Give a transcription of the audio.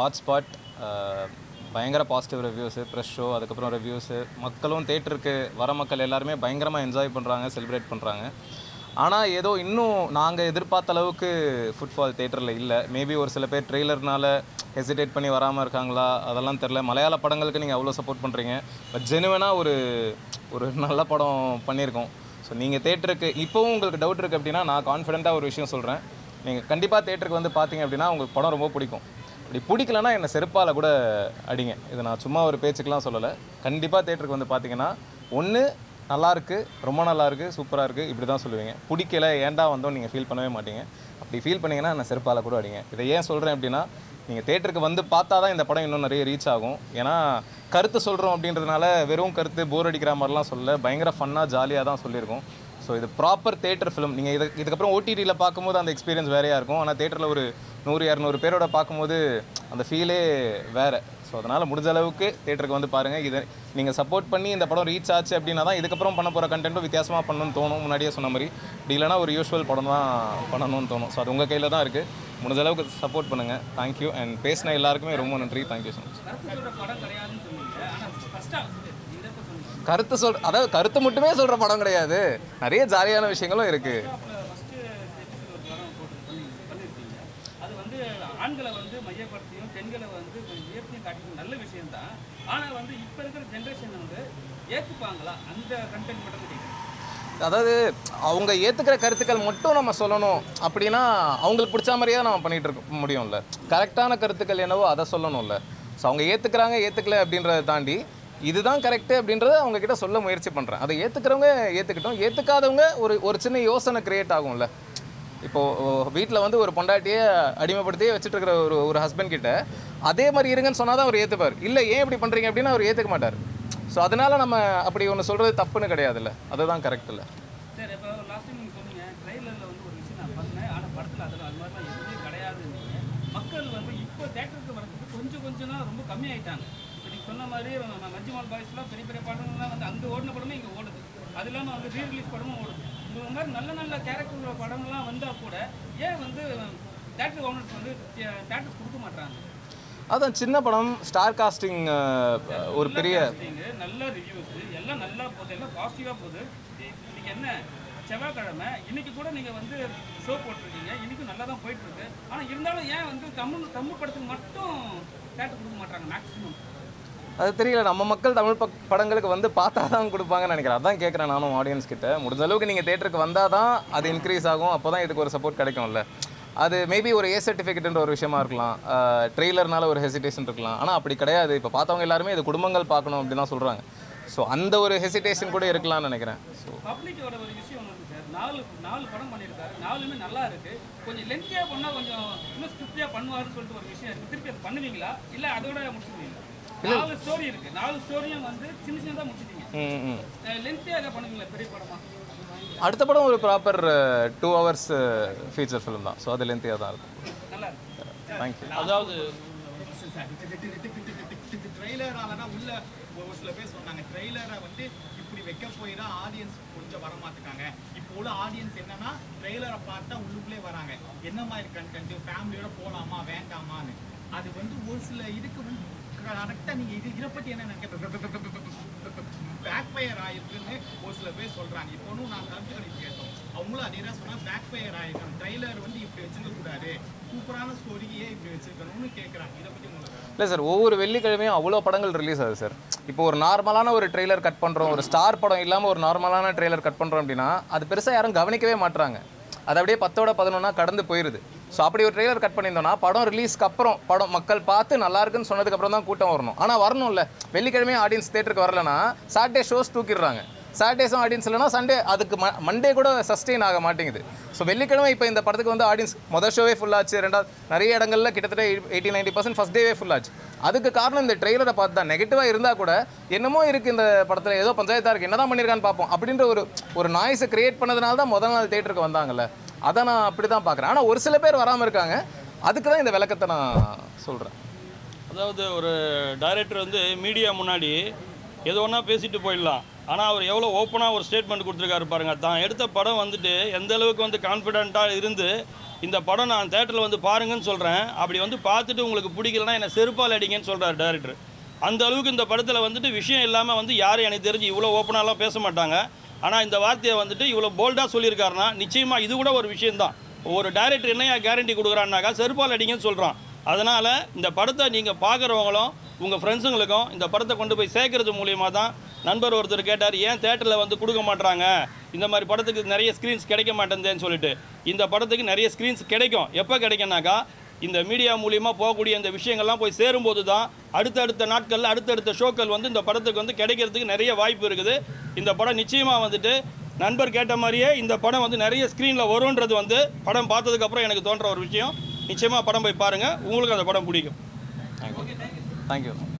hotspot பயங்கர positive reviews fresh show அதுக்கப்புறம் reviews மக்களும் தேட்டருக்கு வர மக்கள் எல்லாருமே பயங்கரமாக என்ஜாய் பண்ணுறாங்க செலிப்ரேட் பண்ணுறாங்க ஆனால் ஏதோ இன்னும் நாங்கள் எதிர்பார்த்த அளவுக்கு ஃபுட்ஃபால் தேட்டரில் இல்லை மேபி ஒரு சில பேர் ட்ரெய்லர்னால ஹெசிடேட் பண்ணி வராமல் இருக்காங்களா அதெல்லாம் தெரில மலையாள படங்களுக்கு நீங்கள் அவ்வளோ சப்போர்ட் பண்ணுறீங்க பட் ஜெனுவனாக ஒரு ஒரு நல்ல படம் பண்ணியிருக்கோம் ஸோ நீங்கள் தேட்டருக்கு இப்போவும் உங்களுக்கு டவுட் இருக்குது அப்படின்னா நான் கான்ஃபிடென்ட்டாக ஒரு விஷயம் சொல்கிறேன் நீங்கள் கண்டிப்பாக தேட்டருக்கு வந்து பார்த்தீங்க அப்படின்னா உங்களுக்கு படம் ரொம்ப பிடிக்கும் அப்படி பிடிக்கலன்னா என்னை செருப்பால் கூட அடிங்க இது நான் சும்மா ஒரு பேச்சுக்கெலாம் சொல்லலை கண்டிப்பாக தேட்டருக்கு வந்து பார்த்தீங்கன்னா ஒன்று நல்லா இருக்கு ரொம்ப நல்லா இருக்கு சூப்பராக இருக்குது இப்படி தான் சொல்லுவீங்க பிடிக்கல ஏன்டா வந்தோம் நீங்கள் ஃபீல் பண்ணவே மாட்டீங்க அப்படி ஃபீல் பண்ணீங்கன்னா நான் செருப்பால் கூட அடிங்க இதை ஏன் சொல்கிறேன் அப்படின்னா நீங்கள் தேட்டருக்கு வந்து பார்த்தா தான் இந்த படம் இன்னும் நிறைய ரீச் ஆகும் ஏன்னா கருத்து சொல்கிறோம் அப்படின்றதுனால வெறும் கருத்து போர் அடிக்கிற மாதிரிலாம் சொல்லல பயங்கர ஃபன்னாக ஜாலியாக தான் சொல்லியிருக்கோம் ஸோ இது ப்ராப்பர் தேட்டர் ஃபிலிம் நீங்கள் இது இதுக்கப்புறம் ஓடிடியில் பார்க்கும்போது அந்த எக்ஸ்பீரியன்ஸ் வேறையாக இருக்கும் ஆனால் தேட்டரில் ஒரு நூறு இரநூறு பேரோட பார்க்கும்போது அந்த ஃபீலே வேறு ஸோ அதனால் முடிஞ்ச அளவுக்கு தேட்டருக்கு வந்து பாருங்கள் இதை நீங்கள் சப்போர்ட் பண்ணி இந்த படம் ரீச் ஆச்சு அப்படின்னா தான் இதுக்கப்புறம் பண்ண போகிற கண்டென்ட்டும் வித்தியாசமாக பண்ணணும்னு தோணும் முன்னாடியே சொன்ன மாதிரி இப்படி இல்லைனா ஒரு யூஷுவல் படம் தான் பண்ணணும்னு தோணும் ஸோ அது உங்கள் கையில் தான் இருக்குது முடிஞ்ச அளவுக்கு சப்போர்ட் பண்ணுங்கள் தேங்க்யூ அண்ட் பேசின எல்லாருக்குமே ரொம்ப நன்றி தேங்க்யூ ஸோ மச் கருத்து சொல்ற படம் கிடையாதுன்னு சொன்னீங்க ஆனா ஃபர்ஸ்டா இதை எப்ப சொன்னீங்க கருத்து சொல் அதாவது கருத்து மட்டுமே சொல்கிற படம் கிடையாது நிறைய ஜாலியான விஷயங்களும் இருக்குது ஃபர்ஸ்ட் ஒரு படம் போட்டு பண்ணி பண்ணியிருக்கீங்க அது வந்து ஆண்களை வந்து மையப்படுத்தியும் பெண்களை வந்து கொஞ்சம் உயர்த்தியும் காட்டியும் நல்ல விஷயம்தான் ஆனா வந்து இப்ப இருக்கிற ஜென்ரேஷன் வந்து ஏத்துப்பாங்களா அந்த கண்டென்ட் மட்டும் கேட்குறேன் அதாவது அவங்க ஏற்றுக்கிற கருத்துக்கள் மட்டும் நம்ம சொல்லணும் அப்படின்னா அவங்களுக்கு பிடிச்ச மாதிரியே நம்ம பண்ணிகிட்டு இருக்க முடியும்ல கரெக்டான கருத்துக்கள் என்னவோ அதை சொல்லணும்ல ஸோ அவங்க ஏற்றுக்கிறாங்க ஏற்றுக்கல அப்படின்றத தாண்டி இதுதான் கரெக்டு அப்படின்றத அவங்க கிட்ட சொல்ல முயற்சி பண்ணுறேன் அதை ஏற்றுக்கிறவங்க ஏற்றுக்கிட்டோம் ஏற்றுக்காதவங்க ஒரு ஒரு சின்ன யோசனை கிரியேட் ஆகும்ல இப்போது வீட்டில் வந்து ஒரு பொண்டாட்டியை அடிமைப்படுத்தியே வச்சுட்டு இருக்கிற ஒரு ஒரு ஹஸ்பண்ட் கிட்ட அதே மாதிரி இருங்கன்னு சொன்னால் தான் அவர் ஏற்றுப்பார் இல்லை ஏன் இப்படி பண்ணுறீங்க அப்படின்னு அவர் ஏற்றுக்க மாட்டார் ஸோ அதனால நம்ம அப்படி ஒன்று சொல்கிறது தப்புன்னு கிடையாதுல்ல அதுதான் கரெக்ட் இல்லை சரி இப்போ லாஸ்ட் டைம் நீங்கள் சொன்னீங்க ட்ரெயிலரில் வந்து ஒரு விஷயம் நான் பண்ணேன் ஆனால் படத்தில் அதில் அது மாதிரிலாம் எதுவுமே கிடையாது மக்கள் வந்து இப்போ தேட்டருக்கு வரதுக்கு கொஞ்சம் கொஞ்சம் தான் ரொம்ப கம்மியாயிட்டாங்க இப்போ நீங்கள் சொன்ன மாதிரி ம- மஞ்சுமால் பாய்ஸ்லாம் பெரிய பெரிய படங்கள்லாம் வந்து அங்கே ஓடின படமே இங்கே ஓடுது அது இல்லாமல் வந்து ரீ ரிலீஸ் படமும் ஓடுது இந்த மாதிரி நல்ல நல்ல கேரக்டர் படங்கள்லாம் வந்தால் கூட ஏன் வந்து தேட்டர் ஓனர்ஸ் வந்து தேட்டர் கொடுக்க மாட்டாங்க அதான் சின்ன படம் ஸ்டார் காஸ்டிங் ஒரு பெரிய நல்ல ரிவ்யூஸ் எல்லாம் நல்லா போகுது எல்லாம் பாசிட்டிவாக போகுது இ- இன்னைக்கு என்ன செவ்வாய்க்கிழமை இன்னைக்கு கூட நீங்கள் வந்து ஷோ போட்டிருக்கீங்க இன்னைக்கும் நல்லா தான் போயிட்டு இருக்கு ஆனால் இருந்தாலும் ஏன் வந்து தமிழ் தமிழ் படத்துக்கு மட்டும் தேட்டர் கொடுக்க மாட்டாங்க மேக்ஸிமம் அது தெரியல நம்ம மக்கள் தமிழ் பக் படங்களுக்கு வந்து பார்த்தா தான் கொடுப்பாங்கன்னு நினைக்கிறேன் அதான் கேட்குறேன் நானும் ஆடியன்ஸ் கிட்ட முடிஞ்ச அளவுக்கு நீங்கள் தேட்டருக்கு வந்தால் தான் அது இன்க்ரீஸ் ஆகும் அப்போ தான் இதுக்கு ஒரு சப்போர்ட் கிடைக்கும்ல அது மேபி ஒரு ஏ சர்டிஃபிகேட்ன்ற ஒரு விஷயமா இருக்கலாம் ட்ரெய்லர்னால ஒரு ஹெசிடேஷன் இருக்கலாம் ஆனால் அப்படி கிடையாது இப்போ பார்த்தவங்க எல்லாருமே இது குடும்பங்கள் பார்க்கணும் அப்படின்னு தான் சொல்கிறாங்க ஸோ அந்த ஒரு ஹெசிடேஷன் கூட இருக்கலாம்னு நினைக்கிறேன் ஸோ பப்ளிக்கோட ஒரு விஷயம் ஒன்று சார் நாலு நாலு படம் பண்ணியிருக்காரு நாலுமே நல்லா இருக்கு கொஞ்சம் லென்த்தியாக பண்ணால் கொஞ்சம் இன்னும் ஸ்கிரிப்டியாக பண்ணுவாருன்னு சொல்லிட்டு ஒரு விஷயம் இருக்கு திருப்பி அது பண்ணுவீங்களா இல்லை அதோட முடிச்சிருவீங்களா நாலு ஸ்டோரி இருக்கு நாலு ஸ்டோரியும் வந்து சின்ன சின்னதாக முடிச்சிட்டீங்க ம் ம் லென்த்தியாக எதாவது பண்ணுவீங்களா பெரிய படமா அடுத்த படம் ஒரு proper two hours feature film தான் ஸோ அது லென்த்தியாக தான் இருக்கும் நல்லா இருக்கு தேங்க்யூ அதாவது ட்ரெய்லரால தான் உள்ள ஒரு சில பேர் சொன்னாங்க ட்ரெய்லரை வந்து இப்படி வைக்க போய் தான் ஆடியன்ஸ் கொஞ்சம் வர மாட்டுக்காங்க இப்போ உள்ள ஆடியன்ஸ் என்னன்னா ட்ரெய்லரை பார்த்தா உள்ளுக்குள்ளே வராங்க என்ன மாதிரி கண்டென்ட் ஃபேமிலியோட போலாமா வேண்டாமான்னு அது வந்து ஒரு சில இதுக்கு வந்து கரெக்டாக நீங்கள் இது இதை பற்றி என்ன நினைக்க பேக் ஃபயர் ஆயிருக்குன்னு ஒரு சில பேர் சொல்றாங்க இப்போ ஒன்றும் நான் கருத்து கணிப்பு கேட்டோம் அவங்களும் அதே தான் சொன்னா பேக் ஃபயர் ஆயிருக்கணும் ட்ரெய்லர் வந்து இப்படி வச்சிருக்க கூடாது சூப்பரான ஸ்டோரியே இப்படி வச்சிருக்கணும்னு கேட்குறாங்க இதை பற்றி உங்களுக்கு இல்லை சார் ஒவ்வொரு வெள்ளிக்கிழமையும் அவ்வளோ படங்கள் ரிலீஸ் ஆகுது சார் இப்போ ஒரு நார்மலான ஒரு ட்ரெய்லர் கட் பண்ணுறோம் ஒரு ஸ்டார் படம் இல்லாமல் ஒரு நார்மலான ட்ரெய்லர் கட் பண்ணுறோம் அப்படின்னா அது பெருசாக யாரும் கவனிக்கவே மாட்றாங்க அது அப்படியே பத்தோட பதினொன்னா கடந்து போயிடுது ஸோ அப்படி ஒரு ட்ரெய்லர் கட் பண்ணியிருந்தோம்னா படம் ரிலீஸ்க்கு அப்புறம் படம் மக்கள் பார்த்து நல்லா இருக்குன்னு சொன்னதுக்கு அப்புறம் தான் கூட்டம் வரணும் ஆனால் வரணும்ல வெள்ளிக்கிழமையும் ஆடியன்ஸ் தேட்டருக்கு வரலனா சாட்டர்டே ஷோஸ் தூக்கிடுறாங்க சாட்டர்டேஸும் ஆடியன்ஸ் இல்லைனா சண்டே அதுக்கு ம மண்டே கூட சஸ்டெயின் ஆக மாட்டேங்குது ஸோ வெள்ளிக்கிழமை இப்போ இந்த படத்துக்கு வந்து ஆடியன்ஸ் மொதல் ஷோவே ஃபுல்லாச்சு ரெண்டாவது நிறைய இடங்கள்ல கிட்டத்தட்ட எயிட்டி நைன்டி பர்சன்ட் ஃபஸ்ட் டேவே ஃபுல்லாச்சு அதுக்கு காரணம் இந்த ட்ரெய்லரை பார்த்து தான் நெகட்டிவாக இருந்தால் கூட என்னமோ இருக்குது இந்த படத்தில் ஏதோ பஞ்சாயத்தாக இருக்குது என்னதான் பண்ணியிருக்கான்னு பார்ப்போம் அப்படின்ற ஒரு ஒரு நாய்ஸை கிரியேட் பண்ணதுனால தான் முதல் நாள் தேட்டருக்கு வந்தாங்கல்ல அதை நான் அப்படி தான் பார்க்குறேன் ஆனால் ஒரு சில பேர் வராமல் இருக்காங்க அதுக்கு தான் இந்த விளக்கத்தை நான் சொல்கிறேன் அதாவது ஒரு டைரக்டர் வந்து மீடியா முன்னாடி எது ஒன்றா பேசிட்டு போயிடலாம் ஆனால் அவர் எவ்வளோ ஓப்பனாக ஒரு ஸ்டேட்மெண்ட் கொடுத்துருக்காரு பாருங்க தான் எடுத்த படம் வந்துட்டு எந்த அளவுக்கு வந்து கான்ஃபிடென்ட்டாக இருந்து இந்த படம் நான் தேட்டரில் வந்து பாருங்கன்னு சொல்கிறேன் அப்படி வந்து பார்த்துட்டு உங்களுக்கு பிடிக்கலன்னா என்னை செருப்பால் அடிங்கன்னு சொல்கிறார் டேரக்டர் அந்த அளவுக்கு இந்த படத்தில் வந்துட்டு விஷயம் இல்லாமல் வந்து யாரும் எனக்கு தெரிஞ்சு இவ்வளோ ஓப்பனாலாம் பேச மாட்டாங்க ஆனால் இந்த வார்த்தையை வந்துட்டு இவ்வளோ போல்டாக சொல்லியிருக்காருன்னா நிச்சயமாக இது கூட ஒரு விஷயம்தான் ஒரு டைரக்டர் என்னையா கேரண்டி கொடுக்குறான்னாக்கா செருப்பால் அடிங்கன்னு சொல்கிறான் அதனால் இந்த படத்தை நீங்கள் பார்க்குறவங்களும் உங்கள் ஃப்ரெண்ட்ஸுங்களுக்கும் இந்த படத்தை கொண்டு போய் சேர்க்கறது மூலியமாக தான் நண்பர் ஒருத்தர் கேட்டார் ஏன் தேட்டரில் வந்து கொடுக்க மாட்றாங்க இந்த மாதிரி படத்துக்கு நிறைய ஸ்க்ரீன்ஸ் கிடைக்க மாட்டேங்குதுன்னு சொல்லிட்டு இந்த படத்துக்கு நிறைய ஸ்க்ரீன்ஸ் கிடைக்கும் எப்போ கிடைக்கும்னாக்கா இந்த மீடியா மூலியமாக போகக்கூடிய இந்த விஷயங்கள்லாம் போய் சேரும்போது தான் அடுத்தடுத்த நாட்களில் அடுத்தடுத்த ஷோக்கள் வந்து இந்த படத்துக்கு வந்து கிடைக்கிறதுக்கு நிறைய வாய்ப்பு இருக்குது இந்த படம் நிச்சயமாக வந்துட்டு நண்பர் கேட்ட மாதிரியே இந்த படம் வந்து நிறைய ஸ்க்ரீனில் வரும்ன்றது வந்து படம் பார்த்ததுக்கப்புறம் எனக்கு தோன்ற ஒரு விஷயம் நிச்சயமாக படம் போய் பாருங்கள் உங்களுக்கு அந்த படம் பிடிக்கும் தேங்க்யூ தேங்க்யூ